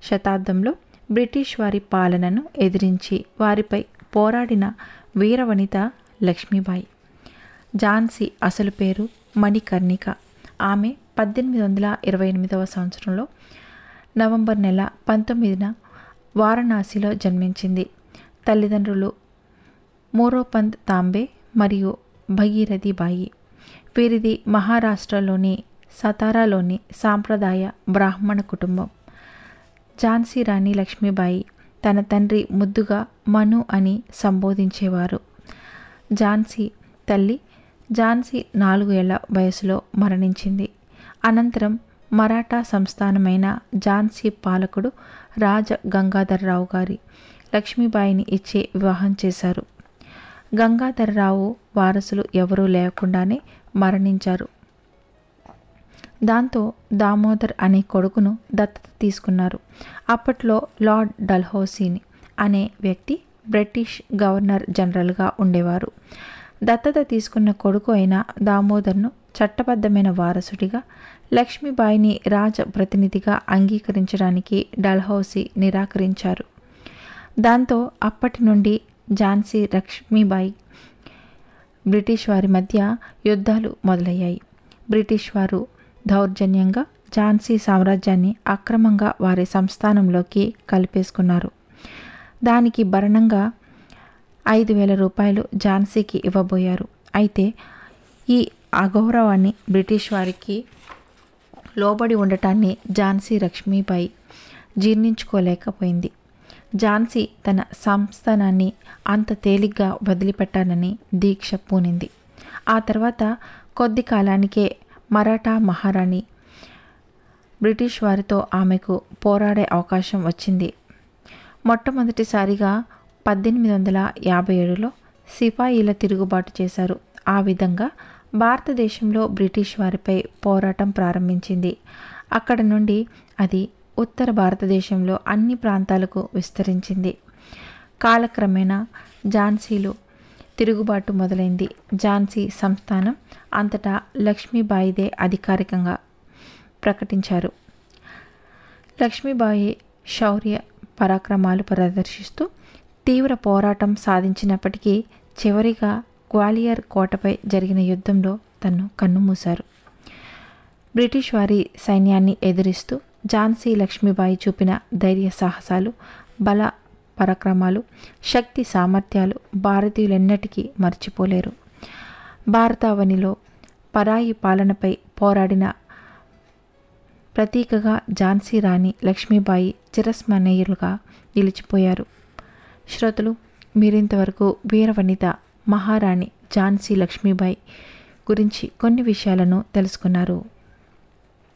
శతాబ్దంలో బ్రిటిష్ వారి పాలనను ఎదిరించి వారిపై పోరాడిన వీరవనిత లక్ష్మీబాయి ఝాన్సీ అసలు పేరు మణికర్ణిక ఆమె పద్దెనిమిది వందల ఇరవై ఎనిమిదవ సంవత్సరంలో నవంబర్ నెల పంతొమ్మిదిన వారణాసిలో జన్మించింది తల్లిదండ్రులు మోరోపంత్ తాంబే మరియు భగీరథి బాయి వీరిది మహారాష్ట్రలోని సతారాలోని సాంప్రదాయ బ్రాహ్మణ కుటుంబం ఝాన్సీ రాణి లక్ష్మీబాయి తన తండ్రి ముద్దుగా మను అని సంబోధించేవారు ఝాన్సీ తల్లి ఝాన్సీ నాలుగు ఏళ్ల వయసులో మరణించింది అనంతరం మరాఠా సంస్థానమైన ఝాన్సీ పాలకుడు రాజ గంగాధర్రావు గారి లక్ష్మీబాయిని ఇచ్చి వివాహం చేశారు గంగాధర్రావు వారసులు ఎవరూ లేకుండానే మరణించారు దాంతో దామోదర్ అనే కొడుకును దత్తత తీసుకున్నారు అప్పట్లో లార్డ్ డల్హౌసీని అనే వ్యక్తి బ్రిటిష్ గవర్నర్ జనరల్గా ఉండేవారు దత్తత తీసుకున్న కొడుకు అయిన దామోదర్ను చట్టబద్ధమైన వారసుడిగా లక్ష్మీబాయిని రాజ ప్రతినిధిగా అంగీకరించడానికి డల్హౌసీ నిరాకరించారు దాంతో అప్పటి నుండి ఝాన్సీ లక్ష్మీబాయి బ్రిటిష్ వారి మధ్య యుద్ధాలు మొదలయ్యాయి బ్రిటిష్ వారు దౌర్జన్యంగా ఝాన్సీ సామ్రాజ్యాన్ని అక్రమంగా వారి సంస్థానంలోకి కలిపేసుకున్నారు దానికి భరణంగా ఐదు వేల రూపాయలు ఝాన్సీకి ఇవ్వబోయారు అయితే ఈ అగౌరవాన్ని బ్రిటిష్ వారికి లోబడి ఉండటాన్ని ఝాన్సీ లక్ష్మీబాయి జీర్ణించుకోలేకపోయింది ఝాన్సీ తన సంస్థానాన్ని అంత తేలిగ్గా వదిలిపెట్టానని దీక్ష పూనింది ఆ తర్వాత కొద్ది కాలానికే మరాఠా మహారాణి బ్రిటిష్ వారితో ఆమెకు పోరాడే అవకాశం వచ్చింది మొట్టమొదటిసారిగా పద్దెనిమిది వందల యాభై ఏడులో సిపాయిల తిరుగుబాటు చేశారు ఆ విధంగా భారతదేశంలో బ్రిటిష్ వారిపై పోరాటం ప్రారంభించింది అక్కడ నుండి అది ఉత్తర భారతదేశంలో అన్ని ప్రాంతాలకు విస్తరించింది కాలక్రమేణా ఝాన్సీలో తిరుగుబాటు మొదలైంది ఝాన్సీ సంస్థానం అంతటా లక్ష్మీబాయిదే అధికారికంగా ప్రకటించారు లక్ష్మీబాయి శౌర్య పరాక్రమాలు ప్రదర్శిస్తూ తీవ్ర పోరాటం సాధించినప్పటికీ చివరిగా గ్వాలియర్ కోటపై జరిగిన యుద్ధంలో తను కన్నుమూశారు బ్రిటిష్ వారి సైన్యాన్ని ఎదిరిస్తూ ఝాన్సీ లక్ష్మీబాయి చూపిన ధైర్య సాహసాలు బల పరాక్రమాలు శక్తి సామర్థ్యాలు భారతీయులెన్నటికీ మర్చిపోలేరు భారతావనిలో పరాయి పాలనపై పోరాడిన ప్రతీకగా ఝాన్సీ రాణి లక్ష్మీబాయి చిరస్మరణీయులుగా నిలిచిపోయారు శ్రోతలు మీరింతవరకు వీరవనిత మహారాణి ఝాన్సీ లక్ష్మీబాయి గురించి కొన్ని విషయాలను తెలుసుకున్నారు